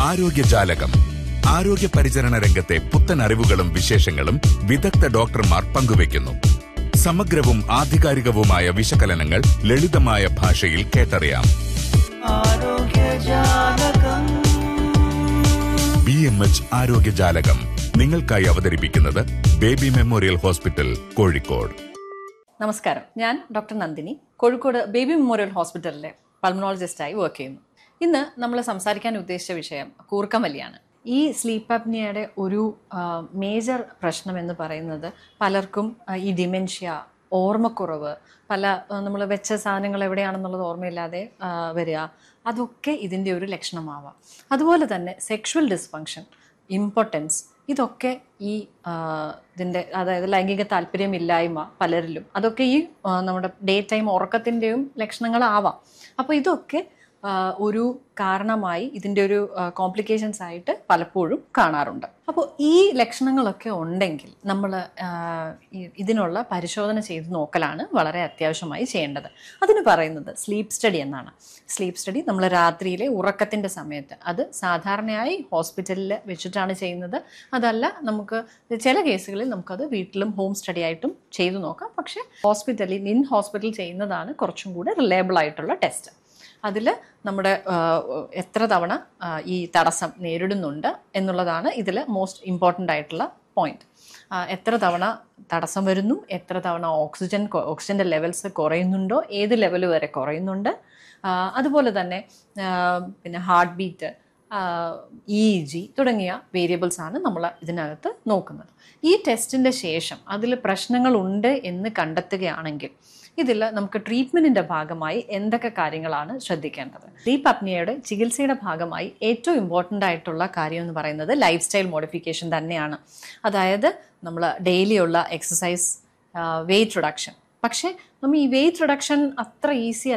ആരോഗ്യജാലകം ആരോഗ്യ പരിചരണ രംഗത്തെ പുത്തൻ അറിവുകളും വിശേഷങ്ങളും വിദഗ്ധ ഡോക്ടർമാർ പങ്കുവയ്ക്കുന്നു സമഗ്രവും ആധികാരികവുമായ വിശകലനങ്ങൾ ലളിതമായ ഭാഷയിൽ കേട്ടറിയാം ബി എം എച്ച് ആരോഗ്യജാലകം നിങ്ങൾക്കായി അവതരിപ്പിക്കുന്നത് ബേബി മെമ്മോറിയൽ ഹോസ്പിറ്റൽ കോഴിക്കോട് നമസ്കാരം ഞാൻ doctor Nandini Kozhikode baby memorial ഹോസ്പിറ്റലിലെ പൾമണോളജിസ്റ്റായി വർക്ക് ചെയ്യുന്നു ഇന്ന് നമ്മൾ സംസാരിക്കാൻ ഉദ്ദേശിച്ച വിഷയം കൂർക്കമല്ലിയാണ് ഈ സ്ലീപ്പ് അപ്നിയയുടെ ഒരു മേജർ പ്രശ്നം എന്ന് പറയുന്നത് പലർക്കും ആ, ഈ ഡിമെൻഷ്യ ഓർമ്മക്കുറവ് പല നമ്മൾ വെച്ച സാധനങ്ങൾ എവിടെയാണെന്നുള്ളത് ഓർമ്മയില്ലാതെ ആ, വരിക അതൊക്കെ ഇതിൻ്റെ ഒരു ലക്ഷണമാവാം അതുപോലെ തന്നെ സെക്ഷുവൽ ഡിസ്ഫങ്ഷൻ ഇമ്പോർട്ടൻസ് ഇതൊക്കെ ഈ ആ, ഇതിൻ്റെ അതായത് ലൈംഗിക താല്പര്യമില്ലായ്മ പലരിലും അതൊക്കെ ഈ ആ, നമ്മുടെ ഡേ ടൈം ഉറക്കത്തിൻ്റെയും ലക്ഷണങ്ങളാവാം അപ്പോൾ ഇതൊക്കെ ആ, ഒരു കാരണമായി ഇതിൻ്റെ ഒരു കോംപ്ലിക്കേഷൻസ് ആയിട്ട് പലപ്പോഴും കാണാറുണ്ട് അപ്പോൾ ഈ ലക്ഷണങ്ങളൊക്കെ ഉണ്ടെങ്കിൽ നമ്മൾ ഇതിനുള്ള പരിശോധന ചെയ്ത് നോക്കലാണ് വളരെ അത്യാവശ്യമായി ചെയ്യേണ്ടത് അതിന് പറയുന്നത് സ്ലീപ്പ് സ്റ്റഡി എന്നാണ് സ്ലീപ്പ് സ്റ്റഡി നമ്മൾ രാത്രിയിലെ ഉറക്കത്തിൻ്റെ സമയത്ത് അത് സാധാരണയായി ഹോസ്പിറ്റലിൽ വെച്ചിട്ടാണ് ചെയ്യുന്നത് അതല്ല നമുക്ക് ചില കേസുകളിൽ നമുക്കത് വീട്ടിലും ഹോം സ്റ്റഡി ആയിട്ടും ചെയ്തു നോക്കാം പക്ഷേ ഹോസ്പിറ്റലിൽ ഇൻ ഹോസ്പിറ്റൽ ചെയ്യുന്നതാണ് കുറച്ചും കൂടെ റിലയബിൾ ആയിട്ടുള്ള ടെസ്റ്റ് അതിൽ നമ്മുടെ ആ, എത്ര തവണ ആ, ഈ തടസ്സം നേരിടുന്നുണ്ട് എന്നുള്ളതാണ് ഇതിൽ മോസ്റ്റ് ഇമ്പോർട്ടൻ്റ് ആയിട്ടുള്ള പോയിന്റ് എത്ര തവണ തടസ്സം വരുന്നു എത്ര തവണ ഓക്സിജൻ കൊ- ഓക്സിജൻ്റെ ലെവൽസ് കുറയുന്നുണ്ടോ ഏത് ലെവൽ വരെ കുറയുന്നുണ്ട് ആ, അതുപോലെ തന്നെ ആ, പിന്നെ ഹാർട്ട് ബീറ്റ് ഇ ജി തുടങ്ങിയ വേരിയബിൾസ് ആണ് നമ്മൾ ഇതിനകത്ത് നോക്കുന്നത് ഈ ടെസ്റ്റിൻ്റെ ശേഷം അതിൽ പ്രശ്നങ്ങളുണ്ട് എന്ന് കണ്ടെത്തുകയാണെങ്കിൽ ഇതിൽ നമുക്ക് ട്രീറ്റ്മെൻറ്റിൻ്റെ ഭാഗമായി എന്തൊക്കെ കാര്യങ്ങളാണ് ശ്രദ്ധിക്കേണ്ടത് സ്ലീപ്പ് അപ്നിയയുടെ ചികിത്സയുടെ ഭാഗമായി ഏറ്റവും ഇമ്പോർട്ടൻ്റ് ആയിട്ടുള്ള കാര്യം എന്ന് പറയുന്നത് ലൈഫ് സ്റ്റൈൽ മോഡിഫിക്കേഷൻ തന്നെയാണ് അതായത് നമ്മൾ ഡെയിലി ഉള്ള എക്സസൈസ് വെയിറ്റ് റിഡക്ഷൻ പക്ഷേ നമ്മൾ ഈ വെയിറ്റ് റിഡക്ഷൻ അത്ര ഈസി